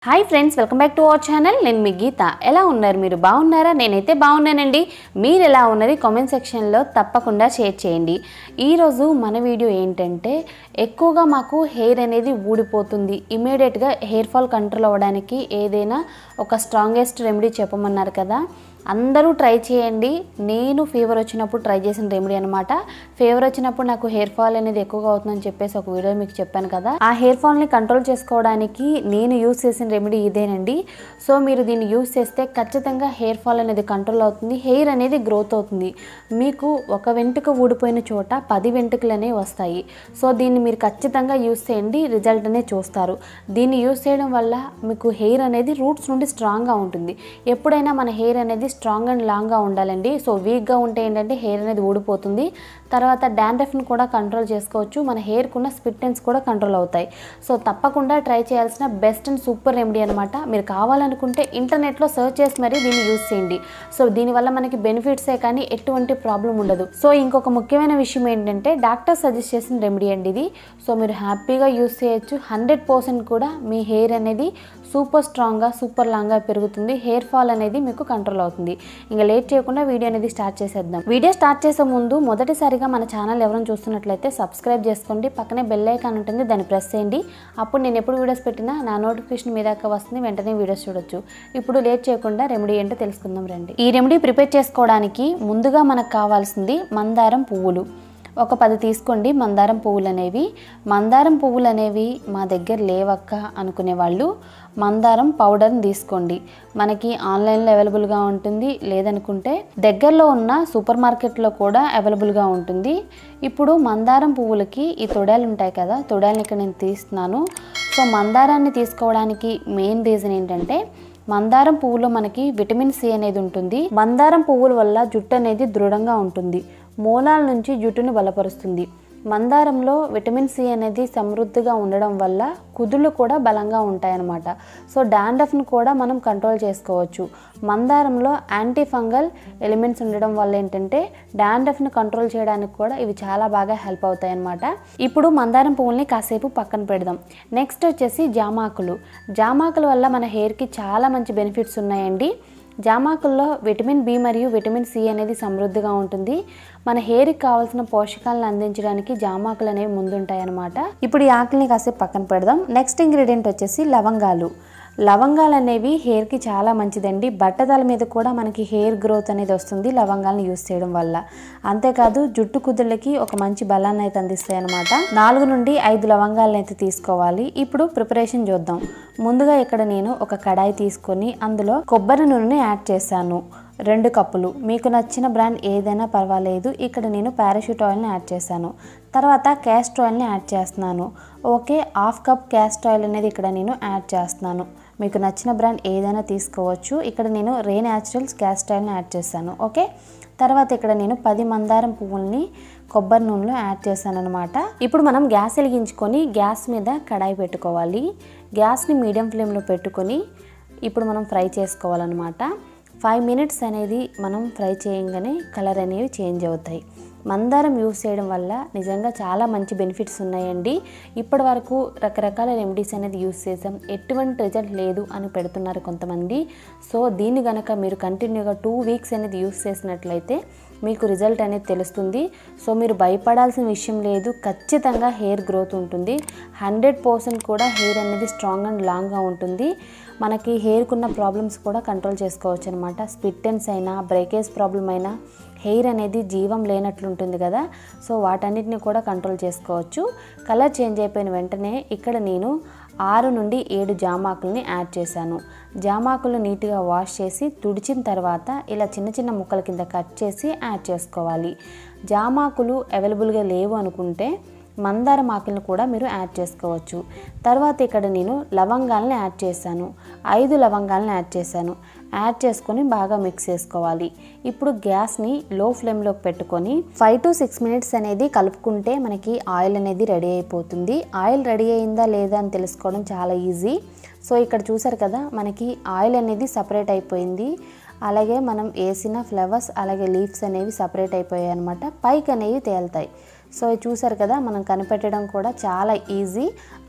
hi friends welcome back to our channel నేను మీ గీత ఎలా ఉన్నారు మీరు బాగున్నారా నేనైతే బాగున్నానండి మీరు ఎలా ఉన్నది కామెంట్ సెక్షన్లో తప్పకుండా షేర్ చేయండి ఈరోజు మన వీడియో ఏంటంటే ఎక్కువగా మాకు హెయిర్ అనేది ఊడిపోతుంది ఇమీడియట్గా హెయిర్ ఫాల్ కంట్రోల్ అవ్వడానికి ఏదైనా ఒక స్ట్రాంగెస్ట్ రెమెడీ చెప్పమన్నారు కదా అందరూ ట్రై చేయండి నేను ఫీవర్ వచ్చినప్పుడు ట్రై చేసిన రెమెడీ అనమాట ఫీవర్ వచ్చినప్పుడు నాకు హెయిర్ ఫాల్ అనేది ఎక్కువగా అవుతుందని చెప్పేసి ఒక వీడియో మీకు చెప్పాను కదా ఆ హెయిర్ ఫాల్ని కంట్రోల్ చేసుకోవడానికి నేను యూస్ చేసిన రెమెడీ ఇదేనండి సో మీరు దీన్ని యూస్ చేస్తే ఖచ్చితంగా హెయిర్ ఫాల్ అనేది కంట్రోల్ అవుతుంది హెయిర్ అనేది గ్రోత్ అవుతుంది మీకు ఒక వెంట్రుక ఊడిపోయిన చోట పది వెంట్రుకలు అనేవి వస్తాయి సో దీన్ని మీరు ఖచ్చితంగా యూస్ చేయండి రిజల్ట్ అనేది చూస్తారు దీన్ని యూస్ చేయడం వల్ల మీకు హెయిర్ అనేది రూట్స్ నుండి స్ట్రాంగ్గా ఉంటుంది ఎప్పుడైనా మన హెయిర్ అనేది స్ట్రాంగ్ అండ్ లాంగ్గా ఉండాలండి సో వీక్గా ఉంటే ఏంటంటే హెయిర్ అనేది ఊడిపోతుంది తర్వాత డాండ్రఫ్ని కూడా కంట్రోల్ చేసుకోవచ్చు మన హెయిర్కి ఉన్న స్పిట్టెన్స్ కూడా కంట్రోల్ అవుతాయి సో తప్పకుండా ట్రై చేయాల్సిన బెస్ట్ అండ్ సూపర్ రెమెడీ అనమాట మీరు కావాలనుకుంటే ఇంటర్నెట్లో సెర్చ్ చేసి మరీ దీన్ని యూస్ చేయండి సో దీనివల్ల మనకి బెనిఫిట్సే కానీ ఎటువంటి ప్రాబ్లం ఉండదు సో ఇంకొక ముఖ్యమైన విషయం ఏంటంటే డాక్టర్ సజెస్ట్ చేసిన రెమెడీ అండి ఇది సో మీరు హ్యాపీగా యూస్ చేయొచ్చు హండ్రెడ్ పర్సెంట్ కూడా మీ హెయిర్ అనేది సూపర్ స్ట్రాంగ్గా సూపర్ లాంగ్గా పెరుగుతుంది హెయిర్ ఫాల్ అనేది మీకు కంట్రోల్ అవుతుంది ఇంకా లేట్ చేయకుండా వీడియో అనేది స్టార్ట్ చేసేద్దాం వీడియో స్టార్ట్ చేసే ముందు మొదటిసారిగా మన ఛానల్ ఎవరైనా చూస్తున్నట్లయితే సబ్స్క్రైబ్ చేసుకోండి పక్కనే బెల్ ఐకాన్ ఉంటుంది దాన్ని ప్రెస్ చేయండి అప్పుడు నేను ఎప్పుడు వీడియోస్ పెట్టినా నా నోటిఫికేషన్ మీ దాకా వస్తుంది వెంటనే వీడియోస్ చూడొచ్చు ఇప్పుడు లేట్ చేయకుండా రెమెడీ ఏంటో తెలుసుకుందాం రండి ఈ రెమెడీ ప్రిపేర్ చేసుకోవడానికి ముందుగా మనకు కావాల్సింది మందారం పువ్వులు ఒక పది తీసుకోండి మందారం పువ్వులు అనేవి మందారం పువ్వులు అనేవి మా దగ్గర లేవక్క అనుకునే వాళ్ళు మందారం పౌడర్ని తీసుకోండి మనకి ఆన్లైన్లో అవైలబుల్గా ఉంటుంది లేదనుకుంటే దగ్గరలో ఉన్న సూపర్ మార్కెట్లో కూడా అవైలబుల్గా ఉంటుంది ఇప్పుడు మందారం పువ్వులకి ఈ తొడాలు ఉంటాయి కదా తొడాలని ఇక్కడ నేను తీస్తున్నాను సో మందారాన్ని తీసుకోవడానికి మెయిన్ రీజన్ ఏంటంటే మందారం పువ్వులో మనకి విటమిన్ సి అనేది ఉంటుంది మందారం పువ్వుల వల్ల జుట్టు అనేది దృఢంగా ఉంటుంది మూలాల నుంచి జుట్టును బలపరుస్తుంది మందారంలో విటమిన్ సి అనేది సమృద్ధిగా ఉండడం వల్ల కుదుళ్ళు కూడా బలంగా ఉంటాయన్నమాట సో డాండ్రఫ్ను కూడా మనం కంట్రోల్ చేసుకోవచ్చు మందారంలో యాంటీ ఫంగల్ ఎలిమెంట్స్ ఉండడం వల్ల ఏంటంటే డాండ్రఫ్ను కంట్రోల్ చేయడానికి కూడా ఇవి చాలా బాగా హెల్ప్ అవుతాయి అన్నమాట ఇప్పుడు మందారం పువ్వుల్ని కాసేపు పక్కన పెడదాం నెక్స్ట్ వచ్చేసి జామాకులు జామాకుల వల్ల మన హెయిర్కి చాలా మంచి బెనిఫిట్స్ ఉన్నాయండి జామాకుల్లో విటమిన్ బి మరియు విటమిన్ సి అనేది సమృద్ధిగా ఉంటుంది మన హెయిర్కి కావాల్సిన పోషకాలను అందించడానికి జామాకులు అనేవి ముందుంటాయి అన్నమాట ఇప్పుడు ఈ ఆకుల్ని కాసేపు పక్కన పెడదాం నెక్స్ట్ ఇంగ్రీడియంట్ వచ్చేసి లవంగాలు లవంగాలు అనేవి హెయిర్కి చాలా మంచిదండి బట్టతల మీద కూడా మనకి హెయిర్ గ్రోత్ అనేది వస్తుంది లవంగాలను యూస్ చేయడం వల్ల అంతేకాదు జుట్టు కుదుళ్ళకి ఒక మంచి బలాన్ని అయితే అందిస్తాయి అనమాట నాలుగు నుండి ఐదు లవంగాలను అయితే తీసుకోవాలి ఇప్పుడు ప్రిపరేషన్ చూద్దాం ముందుగా ఇక్కడ నేను ఒక కడాయి తీసుకొని అందులో కొబ్బరి నూనెని యాడ్ చేశాను రెండు కప్పులు మీకు నచ్చిన బ్రాండ్ ఏదైనా పర్వాలేదు ఇక్కడ నేను పారాషూట్ ఆయిల్ని యాడ్ చేశాను తర్వాత క్యాస్ట్ ఆయిల్ని యాడ్ చేస్తున్నాను okay half cup castor oil అనేది ఇక్కడ నేను యాడ్ చేస్తున్నాను మీకు నచ్చిన బ్రాండ్ ఏదైనా తీసుకోవచ్చు ఇక్కడ నేను రే న్యాచురల్స్ క్యాస్ట్ ఆయిల్ని యాడ్ చేశాను ఓకే తర్వాత ఇక్కడ నేను పది మందారం పువ్వుల్ని కొబ్బరి నూనెలో యాడ్ చేశాను అనమాట ఇప్పుడు మనం గ్యాస్ వెలిగించుకొని గ్యాస్ మీద కడాయి పెట్టుకోవాలి గ్యాస్ని మీడియం ఫ్లేమ్లో పెట్టుకొని ఇప్పుడు మనం ఫ్రై చేసుకోవాలన్నమాట ఫైవ్ మినిట్స్ అనేది మనం ఫ్రై చేయగానే కలర్ అనేవి చేంజ్ అవుతాయి మందారం యూస్ చేయడం వల్ల నిజంగా చాలా మంచి బెనిఫిట్స్ ఉన్నాయండి ఇప్పటి వరకు రకరకాల రెమెడీస్ అనేది యూస్ చేసాం ఎటువంటి రిజల్ట్ లేదు అని పెడుతున్నారు కొంతమంది సో దీన్ని కనుక మీరు కంటిన్యూగా టూ వీక్స్ అనేది యూస్ చేసినట్లయితే మీకు రిజల్ట్ అనేది తెలుస్తుంది సో మీరు భయపడాల్సిన విషయం లేదు ఖచ్చితంగా హెయిర్ గ్రోత్ ఉంటుంది హండ్రెడ్ పర్సెంట్ కూడా హెయిర్ అనేది స్ట్రాంగ్ అండ్ లాంగ్గా ఉంటుంది మనకి హెయిర్కి ఉన్న ప్రాబ్లమ్స్ కూడా కంట్రోల్ చేసుకోవచ్చు అనమాట స్పిట్టెన్స్ అయినా బ్రేకేజ్ ప్రాబ్లం అయినా హెయిర్ అనేది జీవం లేనట్లు ఉంటుంది కదా సో వాటన్నిటిని కూడా కంట్రోల్ చేసుకోవచ్చు కలర్ చేంజ్ అయిపోయిన వెంటనే ఇక్కడ నేను ఆరు నుండి ఏడు జామాకుల్ని యాడ్ చేశాను జామాకులు నీట్గా వాష్ చేసి తుడిచిన తర్వాత ఇలా చిన్న చిన్న ముక్కల కింద కట్ చేసి యాడ్ చేసుకోవాలి జామాకులు అవైలబుల్గా లేవు అనుకుంటే మందారం ఆకులను కూడా మీరు యాడ్ చేసుకోవచ్చు తర్వాత ఇక్కడ నేను లవంగాలను యాడ్ చేశాను ఐదు లవంగాలను యాడ్ చేశాను యాడ్ చేసుకొని బాగా మిక్స్ చేసుకోవాలి ఇప్పుడు గ్యాస్ని లో ఫ్లేమ్లోకి పెట్టుకొని ఫైవ్ టు సిక్స్ మినిట్స్ అనేది కలుపుకుంటే మనకి ఆయిల్ అనేది రెడీ అయిపోతుంది ఆయిల్ రెడీ అయిందా లేదా అని తెలుసుకోవడం చాలా ఈజీ సో ఇక్కడ చూసారు కదా మనకి ఆయిల్ అనేది సపరేట్ అయిపోయింది అలాగే మనం వేసిన ఫ్లవర్స్ అలాగే లీవ్స్ అనేవి సపరేట్ అయిపోయాయి అనమాట పైకి అనేవి తేలుతాయి సో చూసారు కదా మనం కనిపెట్టడం కూడా చాలా ఈజీ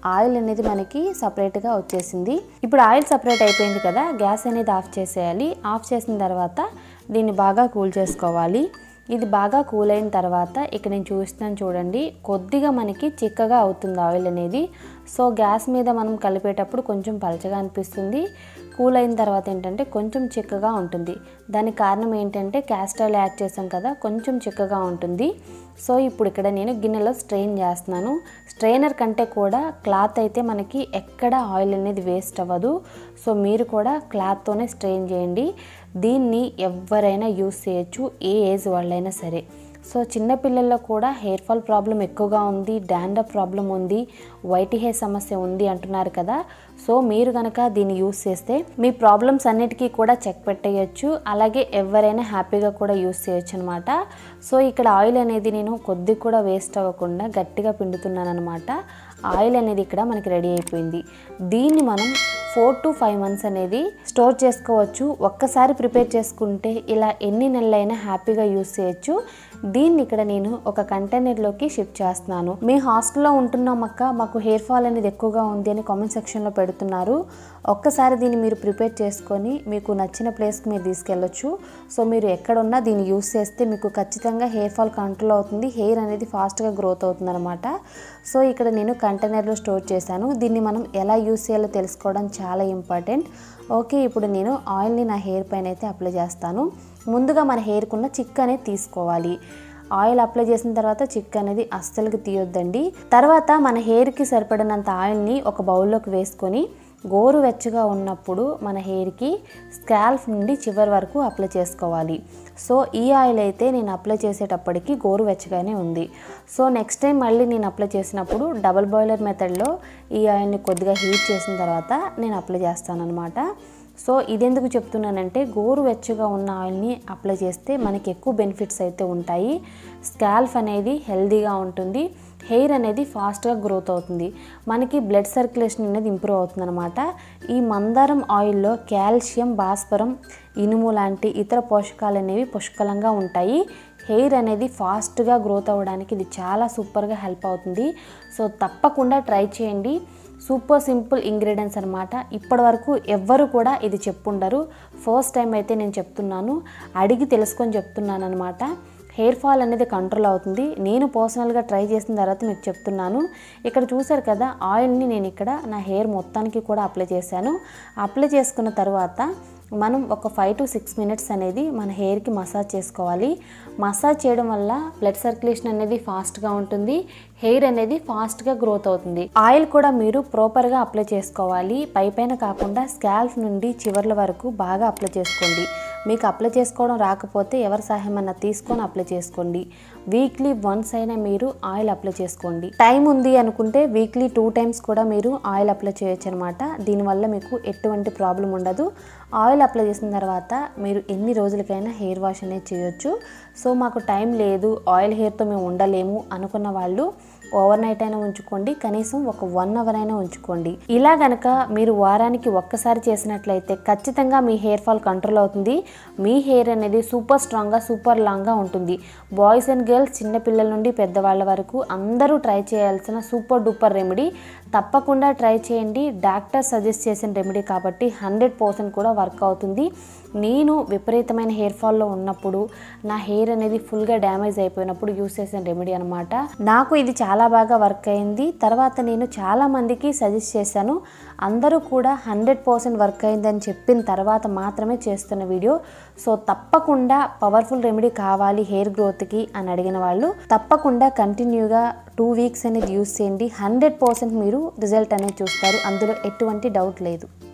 ఆయిల్ అనేది మనకి సపరేట్గా వచ్చేసింది ఇప్పుడు ఆయిల్ సపరేట్ అయిపోయింది కదా గ్యాస్ అనేది ఆఫ్ చేసేయాలి ఆఫ్ చేసిన తర్వాత దీన్ని బాగా కూల్ చేసుకోవాలి ఇది బాగా కూల్ అయిన తర్వాత ఇక్కడ నేను చూస్తున్నాను చూడండి కొద్దిగా మనకి చిక్కగా అవుతుంది ఆయిల్ అనేది సో గ్యాస్ మీద మనం కలిపేటప్పుడు కొంచెం పలచగా అనిపిస్తుంది కూల్ అయిన తర్వాత ఏంటంటే కొంచెం చిక్కగా ఉంటుంది దానికి కారణం ఏంటంటే క్యాస్ట్ ఆయిల్ యాడ్ చేసాం కదా కొంచెం చిక్కగా ఉంటుంది సో ఇప్పుడు ఇక్కడ నేను గిన్నెలో స్ట్రెయిన్ చేస్తున్నాను స్ట్రెయినర్ కంటే కూడా క్లాత్ అయితే మనకి ఎక్కడ ఆయిల్ అనేది వేస్ట్ అవ్వదు సో మీరు కూడా క్లాత్తోనే స్ట్రెయిన్ చేయండి దీన్ని ఎవరైనా యూస్ చేయొచ్చు ఏ ఏజ్ వాళ్ళైనా సరే సో చిన్నపిల్లల్లో కూడా హెయిర్ ఫాల్ ప్రాబ్లం ఎక్కువగా ఉంది డాండ్రఫ్ ప్రాబ్లం ఉంది వైట్ హెయిర్ సమస్య ఉంది అంటున్నారు కదా సో మీరు కనుక దీన్ని యూస్ చేస్తే మీ ప్రాబ్లమ్స్ అన్నిటికీ కూడా చెక్ పెట్టేయచ్చు అలాగే ఎవరైనా హ్యాపీగా కూడా యూస్ చేయొచ్చు అనమాట సో ఇక్కడ ఆయిల్ అనేది నేను కొద్దిగా కూడా వేస్ట్ అవ్వకుండా గట్టిగా పిండుతున్నాను అనమాట ఆయిల్ అనేది ఇక్కడ మనకి రెడీ అయిపోయింది దీన్ని మనం ఫోర్ టు ఫైవ్ మంత్స్ అనేది స్టోర్ చేసుకోవచ్చు ఒక్కసారి ప్రిపేర్ చేసుకుంటే ఇలా ఎన్ని నెలలైనా హ్యాపీగా యూస్ చేయొచ్చు దీన్ని ఇక్కడ నేను ఒక కంటైనర్లోకి షిఫ్ట్ చేస్తున్నాను మీ హాస్టల్లో ఉంటున్నాం అక్క మాకు హెయిర్ ఫాల్ అనేది ఎక్కువగా ఉంది అని కామెంట్ సెక్షన్లో పెడుతున్నారు ఒక్కసారి దీన్ని మీరు ప్రిపేర్ చేసుకొని మీకు నచ్చిన ప్లేస్కి మీరు తీసుకెళ్ళొచ్చు సో మీరు ఎక్కడున్నా దీన్ని యూస్ చేస్తే మీకు ఖచ్చితంగా హెయిర్ ఫాల్ కంట్రోల్ అవుతుంది హెయిర్ అనేది ఫాస్ట్గా గ్రోత్ అవుతుంది అనమాట సో ఇక్కడ నేను కంటైనర్లో స్టోర్ చేశాను దీన్ని మనం ఎలా యూస్ చేయాలో తెలుసుకోవడం చాలా ఇంపార్టెంట్ ఓకే ఇప్పుడు నేను ఆయిల్ని నా హెయిర్ పైన అయితే అప్లై చేస్తాను ముందుగా మన హెయిర్కి ఉన్న చిక్ అనేది తీసుకోవాలి ఆయిల్ అప్లై చేసిన తర్వాత చిక్ అనేది అస్సలుకి తీయొద్దండి తర్వాత మన హెయిర్కి సరిపడినంత ఆయిల్ని ఒక బౌల్లోకి వేసుకొని గోరువెచ్చగా ఉన్నప్పుడు మన హెయిర్కి స్కాల్ఫ్ నుండి చివరి వరకు అప్లై చేసుకోవాలి సో ఈ ఆయిల్ అయితే నేను అప్లై చేసేటప్పటికి గోరువెచ్చగానే ఉంది సో నెక్స్ట్ టైం మళ్ళీ నేను అప్లై చేసినప్పుడు డబల్ బాయిలర్ మెథడ్లో ఈ ఆయిల్ని కొద్దిగా హీట్ చేసిన తర్వాత నేను అప్లై చేస్తాను అనమాట సో ఇదెందుకు చెప్తున్నానంటే గోరువెచ్చగా ఉన్న ఆయిల్ని అప్లై చేస్తే మనకి ఎక్కువ బెనిఫిట్స్ అయితే ఉంటాయి స్కాల్ఫ్ అనేది హెల్దీగా ఉంటుంది హెయిర్ అనేది ఫాస్ట్గా గ్రోత్ అవుతుంది మనకి బ్లడ్ సర్క్యులేషన్ అనేది ఇంప్రూవ్ అవుతుంది అనమాట ఈ మందారం ఆయిల్లో కాల్షియం భాస్వరం ఇనుము లాంటి ఇతర పోషకాలు అనేవి పుష్కలంగా ఉంటాయి హెయిర్ అనేది ఫాస్ట్గా గ్రోత్ అవ్వడానికి ఇది చాలా సూపర్గా హెల్ప్ అవుతుంది సో తప్పకుండా ట్రై చేయండి సూపర్ సింపుల్ ఇంగ్రీడియంట్స్ అనమాట ఇప్పటి వరకు ఎవ్వరు కూడా ఇది చెప్పుండరు ఫస్ట్ టైం అయితే నేను చెప్తున్నాను అడిగి తెలుసుకొని చెప్తున్నాను అనమాట హెయిర్ ఫాల్ అనేది కంట్రోల్ అవుతుంది నేను పర్సనల్గా ట్రై చేసిన తర్వాత మీకు చెప్తున్నాను ఇక్కడ చూసారు కదా ఆయిల్ని నేను ఇక్కడ నా హెయిర్ మొత్తానికి కూడా అప్లై చేశాను అప్లై చేసుకున్న తర్వాత మనం ఒక ఫైవ్ టు సిక్స్ మినిట్స్ అనేది మన హెయిర్కి మసాజ్ చేసుకోవాలి మసాజ్ చేయడం వల్ల బ్లడ్ సర్క్యులేషన్ అనేది ఫాస్ట్గా ఉంటుంది హెయిర్ అనేది ఫాస్ట్గా గ్రోత్ అవుతుంది ఆయిల్ కూడా మీరు ప్రాపర్గా అప్లై చేసుకోవాలి పై పైన కాకుండా స్కాల్ఫ్ నుండి చివర్ల వరకు బాగా అప్లై చేసుకోండి మీకు అప్లై చేసుకోవడం రాకపోతే ఎవరి సహాయం అన్న తీసుకొని అప్లై చేసుకోండి వీక్లీ వన్స్ అయినా మీరు ఆయిల్ అప్లై చేసుకోండి టైం ఉంది అనుకుంటే వీక్లీ టూ టైమ్స్ కూడా మీరు ఆయిల్ అప్లై చేయొచ్చు అనమాట దీనివల్ల మీకు ఎటువంటి ప్రాబ్లం ఉండదు ఆయిల్ అప్లై చేసిన తర్వాత మీరు ఎన్ని రోజులకైనా హెయిర్ వాష్ అనేది చేయొచ్చు సో మాకు టైం లేదు ఆయిల్ హెయిర్తో మేము ఉండలేము అనుకున్న వాళ్ళు ఓవర్ నైట్ అయినా ఉంచుకోండి కనీసం ఒక వన్ అవర్ అయినా ఉంచుకోండి ఇలా గనక మీరు వారానికి ఒక్కసారి చేసినట్లయితే ఖచ్చితంగా మీ హెయిర్ ఫాల్ కంట్రోల్ అవుతుంది మీ హెయిర్ అనేది సూపర్ స్ట్రాంగ్గా సూపర్ లాంగ్గా ఉంటుంది బాయ్స్ అండ్ గర్ల్స్ చిన్నపిల్లల నుండి పెద్దవాళ్ళ వరకు అందరూ ట్రై చేయాల్సిన సూపర్ డూపర్ రెమెడీ తప్పకుండా ట్రై చేయండి డాక్టర్ సజెస్ట్ చేసిన రెమెడీ కాబట్టి హండ్రెడ్ పర్సెంట్ కూడా వర్క్ అవుతుంది నేను విపరీతమైన హెయిర్ ఫాల్లో ఉన్నప్పుడు నా హెయిర్ అనేది ఫుల్గా డ్యామేజ్ అయిపోయినప్పుడు యూస్ చేసిన రెమెడీ అనమాట నాకు ఇది చాలా బాగా వర్క్ అయింది తర్వాత నేను చాలా మందికి సజెస్ట్ చేశాను అందరూ కూడా హండ్రెడ్ పర్సెంట్ వర్క్ అయిందని చెప్పిన తర్వాత మాత్రమే చేస్తున్న వీడియో సో తప్పకుండా పవర్ఫుల్ రెమెడీ కావాలి హెయిర్ గ్రోత్కి అని అడిగిన వాళ్ళు తప్పకుండా కంటిన్యూగా టూ వీక్స్ అనేది యూస్ చేయండి హండ్రెడ్ పర్సెంట్ మీరు రిజల్ట్ అనేది చూస్తారు అందులో ఎటువంటి డౌట్ లేదు